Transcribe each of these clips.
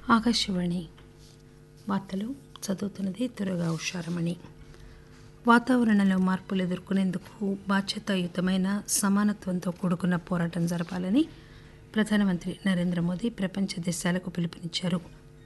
ఆకాశవాణి వార్తలు చదువుతున్నది త్వరగా ఉషారమణి వాతావరణంలో మార్పులు ఎదుర్కొనేందుకు బాధ్యతాయుతమైన సమానత్వంతో కూడుకున్న పోరాటం జరపాలని ప్రధానమంత్రి నరేంద్ర మోదీ ప్రపంచ దేశాలకు పిలుపునిచ్చారు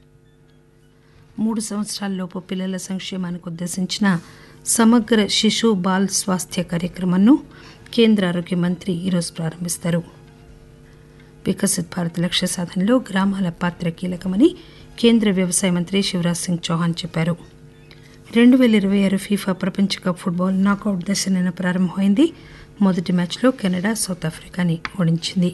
మూడు సంవత్సరాలలోపు పిల్లల సంక్షేమానికి ఉద్దేశించిన సమగ్ర శిశు బాల్ స్వాస్థ్య కార్యక్రమాన్ని కేంద్ర ఆరోగ్య మంత్రి ఈరోజు ప్రారంభిస్తారు వికసిత్ భారత్ లక్ష్య సాధనలో గ్రామాల పాత్ర కీలకమని కేంద్ర వ్యవసాయ మంత్రి శివరాజ్ సింగ్ చౌహాన్ చెప్పారు రెండు వేల ఇరవై ఆరు ఫీఫా ప్రపంచ కప్ ఫుట్బాల్ నాకౌట్ దశ నిన్న ప్రారంభమైంది మొదటి మ్యాచ్లో కెనడా సౌత్ ఆఫ్రికాని ఓడించింది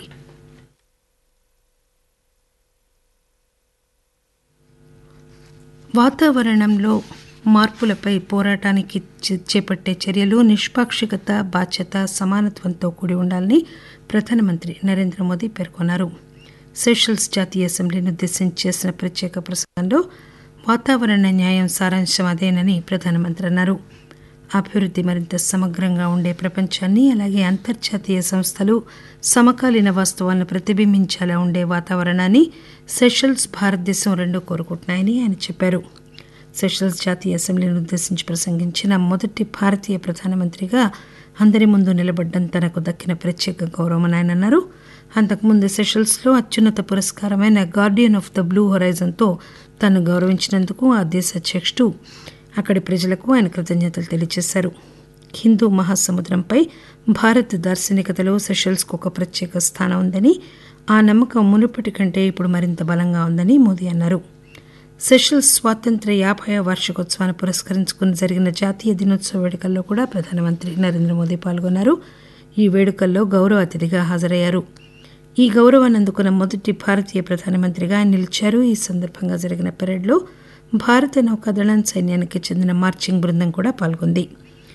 వాతావరణంలో మార్పులపై పోరాటానికి చే- చేపట్టే చర్యలు నిష్పాక్షికత బాధ్యత సమానత్వంతో కూడి ఉండాలని ప్రధానమంత్రి నరేంద్ర మోదీ పేర్కొన్నారు సెషల్స్ జాతీయ అసెంబ్లీని ఉద్దేశించి చేసిన ప్రత్యేక ప్రసంగంలో వాతావరణ న్యాయం సారాంశం అదేనని ప్రధానమంత్రి అన్నారు అభివృద్ధి మరింత సమగ్రంగా ఉండే ప్రపంచాన్ని అలాగే అంతర్జాతీయ సంస్థలు సమకాలీన వాస్తవాలను ప్రతిబింబించేలా ఉండే వాతావరణాన్ని సెషల్స్ భారతదేశం రెండూ కోరుకుంటున్నాయని ఆయన చెప్పారు సెషల్స్ జాతీయ అసెంబ్లీని ఉద్దేశించి ప్రసంగించిన మొదటి భారతీయ ప్రధానమంత్రిగా అందరి ముందు నిలబడ్డం తనకు దక్కిన ప్రత్యేక గౌరవమని ఆయన అన్నారు అంతకుముందు సెషల్స్లో అత్యున్నత పురస్కారమైన గార్డియన్ ఆఫ్ ద బ్లూ హొరైజన్తో తను గౌరవించినందుకు ఆ దేశ అధ్యక్షుడు అక్కడి ప్రజలకు ఆయన కృతజ్ఞతలు తెలియజేశారు హిందూ మహాసముద్రంపై భారత్ దార్శనికతలో సెషల్స్కు ఒక ప్రత్యేక స్థానం ఉందని ఆ నమ్మకం మునుపటి కంటే ఇప్పుడు మరింత బలంగా ఉందని మోదీ అన్నారు సెషల్స్ స్వాతంత్ర యాభై వార్షికోత్సవాన్ని పురస్కరించుకుని జరిగిన జాతీయ దినోత్సవ వేడుకల్లో కూడా ప్రధానమంత్రి నరేంద్ర మోదీ పాల్గొన్నారు ఈ వేడుకల్లో గౌరవ అతిథిగా హాజరయ్యారు ఈ గౌరవాన్ని అందుకున్న మొదటి భారతీయ ప్రధానమంత్రిగా ఆయన నిలిచారు ఈ సందర్భంగా జరిగిన పెరేడ్లో భారత నౌకాదళం సైన్యానికి చెందిన మార్చింగ్ బృందం కూడా పాల్గొంది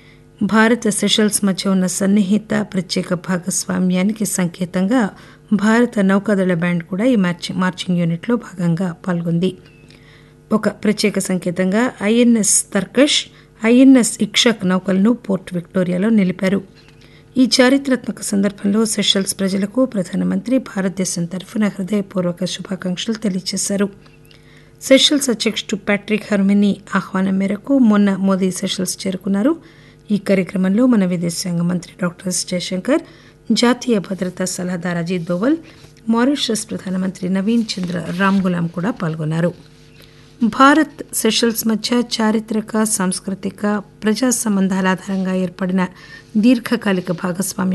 భారత సెషల్స్ మధ్య ఉన్న సన్నిహిత ప్రత్యేక భాగస్వామ్యానికి సంకేతంగా భారత నౌకాదళ బ్యాండ్ కూడా ఈ మార్చి మార్చింగ్ యూనిట్లో భాగంగా పాల్గొంది ఒక ప్రత్యేక సంకేతంగా ఐఎన్ఎస్ తర్కష్ ఐఎన్ఎస్ ఇక్షక్ నౌకలను పోర్ట్ విక్టోరియాలో నిలిపారు ఈ చారిత్రాత్మక సందర్భంలో సెషల్స్ ప్రజలకు ప్రధానమంత్రి భారతదేశం తరఫున హృదయపూర్వక శుభాకాంక్షలు తెలియజేశారు సెషల్స్ అధ్యక్షుడు ప్యాట్రిక్ హర్మినీ ఆహ్వానం మేరకు మొన్న మోదీ సెషల్స్ చేరుకున్నారు ఈ కార్యక్రమంలో మన విదేశాంగ మంత్రి డాక్టర్ ఎస్ జయశంకర్ జాతీయ భద్రతా సలహాదారు అజిత్ దోవల్ మారిషస్ ప్రధానమంత్రి నవీన్ చంద్ర రామ్ గులాం కూడా పాల్గొన్నారు భారత్ సెషల్స్ మధ్య చారిత్రక సాంస్కృతిక ప్రజా సంబంధాల ఆధారంగా ఏర్పడిన దీర్ఘకాలిక భాగస్వామ్య